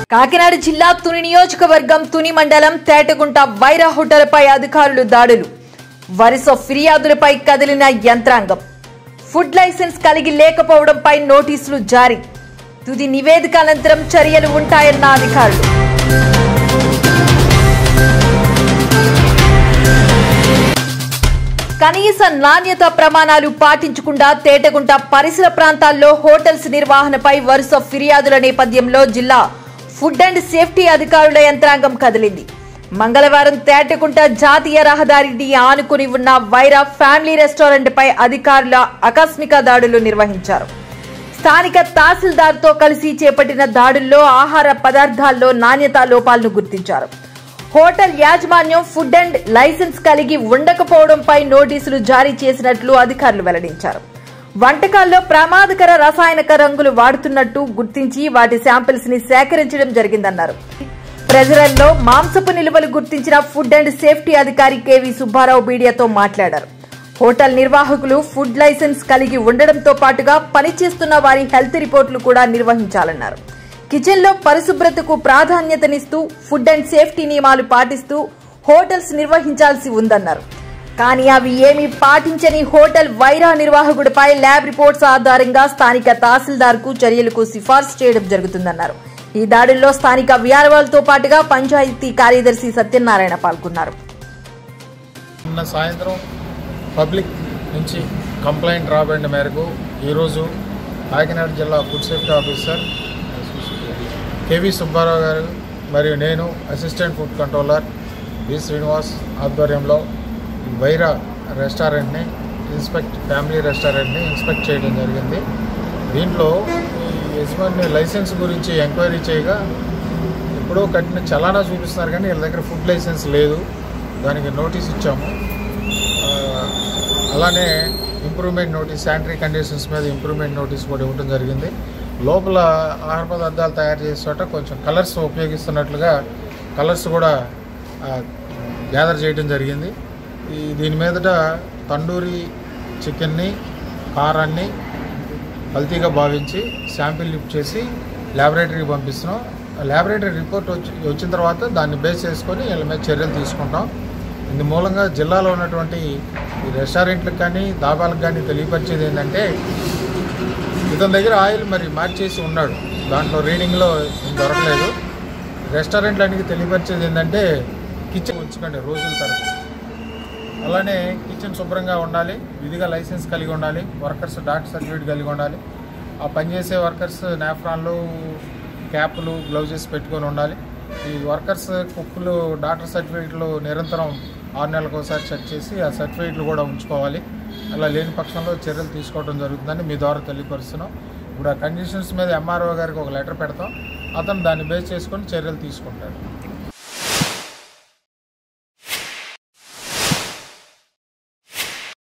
కాకినాడ జిల్లా తుని నియోజకవర్గం తుని మండలం తేటగుంట వైరా హోటల్పై అధికారులు దాడులు వరుస ఫిర్యాదులపై కదిలిన యంత్రాంగం ఫుడ్ లైసెన్స్ కలిగి లేకపోవడంపై నోటీసులు జారీ తుది నివేదిక అనంతరం చర్యలు ఉంటాయన్న అధికారులు కనీస నాణ్యత ప్రమాణాలు పాటించకుండా తేటగుంట పరిసర ప్రాంతాల్లో హోటల్స్ నిర్వహణపై వరుస ఫిర్యాదుల నేపథ్యంలో జిల్లా ఫుడ్ అండ్ సేఫ్టీ అధికారుల యంత్రాంగం కదిలింది మంగళవారం తేటగుంట జాతీయ రహదారిని ఆనుకుని ఉన్న వైరా ఫ్యామిలీ రెస్టారెంట్ పై అధికారుల ఆకస్మిక దాడులు నిర్వహించారు స్థానిక తహసీల్దార్తో కలిసి చేపట్టిన దాడుల్లో ఆహార పదార్థాల్లో నాణ్యతా లోపాలను గుర్తించారు హోటల్ యాజమాన్యం ఫుడ్ అండ్ లైసెన్స్ కలిగి ఉండకపోవడంపై నోటీసులు జారీ చేసినట్లు అధికారులు వెల్లడించారు వంటకాల్లో ప్రమాదకర రసాయనిక రంగులు వాడుతున్నట్టు గుర్తించి వాటి శాంపిల్స్ ని సేకరించడం జరిగిందన్నారు ప్రజలలో మాంసపు నిల్వలు గుర్తించిన ఫుడ్ అండ్ సేఫ్టీ అధికారి కేవీ సుబ్బారావు మీడియాతో మాట్లాడారు హోటల్ నిర్వాహకులు ఫుడ్ లైసెన్స్ కలిగి ఉండడంతో పాటుగా పనిచేస్తున్న వారి హెల్త్ రిపోర్టులు కూడా నిర్వహించాలన్నారు కిచెన్ లో పరిశుభ్రతకు ప్రాధాన్యతనిస్తూ ఫుడ్ అండ్ సేఫ్టీ నియమాలు పాటిస్తూ హోటల్స్ నిర్వహించాల్సి ఉందన్నారు కానీ అవి ఏమీ పాటించని హోటల్ వైరా నిర్వాహకుడిపై ల్యాబ్ రిపోర్ట్స్ ఆధారంగా స్థానిక తహసీల్దార్ కు చర్యలకు సిఫార్సు చేయడం జరుగుతుందన్నారు ఈ దాడుల్లో స్థానిక విఆర్ఓలతో పాటుగా పంచాయతీ కార్యదర్శి సత్యనారాయణ పాల్గొన్నారు నిన్న సాయంత్రం పబ్లిక్ నుంచి కంప్లైంట్ రాబడిన మేరకు ఈరోజు కాకినాడ జిల్లా food safety officer KV Subbarao గారు మరియు నేను assistant food controller B Srinivas ఆధ్వర్యంలో ఈ వైరా రెస్టారెంట్ని ఇన్స్పెక్ట్ ఫ్యామిలీ రెస్టారెంట్ని ఇన్స్పెక్ట్ చేయడం జరిగింది దీంట్లో ఈ యజమాని లైసెన్స్ గురించి ఎంక్వైరీ చేయగా ఎప్పుడో కట్టిన చలానా చూపిస్తున్నారు కానీ వీళ్ళ దగ్గర ఫుడ్ లైసెన్స్ లేదు దానికి నోటీస్ ఇచ్చాము ఆ, అలానే ఇంప్రూవ్మెంట్ నోటీస్ శానిటరీ కండిషన్స్ మీద ఇంప్రూవ్మెంట్ నోటీస్ కూడా ఇవ్వడం జరిగింది లోపల ఆహార పదార్థాలు తయారు చేసే చోట కొంచెం కలర్స్ ఉపయోగిస్తున్నట్లుగా కలర్స్ కూడా గ్యాదర్ చేయడం జరిగింది ఈ దీని మీదట తండూరి చికెన్ని కారాన్ని కల్తీగా భావించి శాంపిల్ లిఫ్ట్ చేసి ల్యాబొరేటరీకి పంపిస్తున్నాం ల్యాబొరేటరీ రిపోర్ట్ వచ్చి వచ్చిన తర్వాత దాన్ని బేస్ చేసుకొని వీళ్ళ మీద చర్యలు తీసుకుంటాం ఇందు మూలంగా జిల్లాలో ఉన్నటువంటి ఈ రెస్టారెంట్లకు కానీ దాబాలకు కానీ తెలియపరిచేది ఏంటంటే ఇతని దగ్గర ఆయిల్ మరి మార్చేసి ఉన్నాడు దాంట్లో రీడింగ్లో దొరకలేదు రెస్టారెంట్లనికి తెలియపరిచేది ఏంటంటే కిచెన్ ఉంచుకోండి రోజుల తరపు అలానే కిచెన్ శుభ్రంగా ఉండాలి విధిగా లైసెన్స్ కలిగి ఉండాలి వర్కర్స్ డాక్టర్ సర్టిఫికేట్ కలిగి ఉండాలి ఆ పనిచేసే వర్కర్స్ నాఫ్రాన్లు క్యాప్లు గ్లౌజెస్ పెట్టుకొని ఉండాలి ఈ వర్కర్స్ కుక్కులు డాక్టర్ సర్టిఫికేట్లు నిరంతరం ఆరు నెలలకు ఒకసారి చెక్ చేసి ఆ సర్టిఫికేట్లు కూడా ఉంచుకోవాలి అలా లేని పక్షంలో చర్యలు తీసుకోవడం జరుగుతుందని మీ ద్వారా తెలియపరుస్తున్నాం ఇప్పుడు ఆ కండిషన్స్ మీద ఎంఆర్ఓ గారికి ఒక లెటర్ పెడతాం అతను దాన్ని బేస్ చేసుకొని చర్యలు తీసుకుంటాడు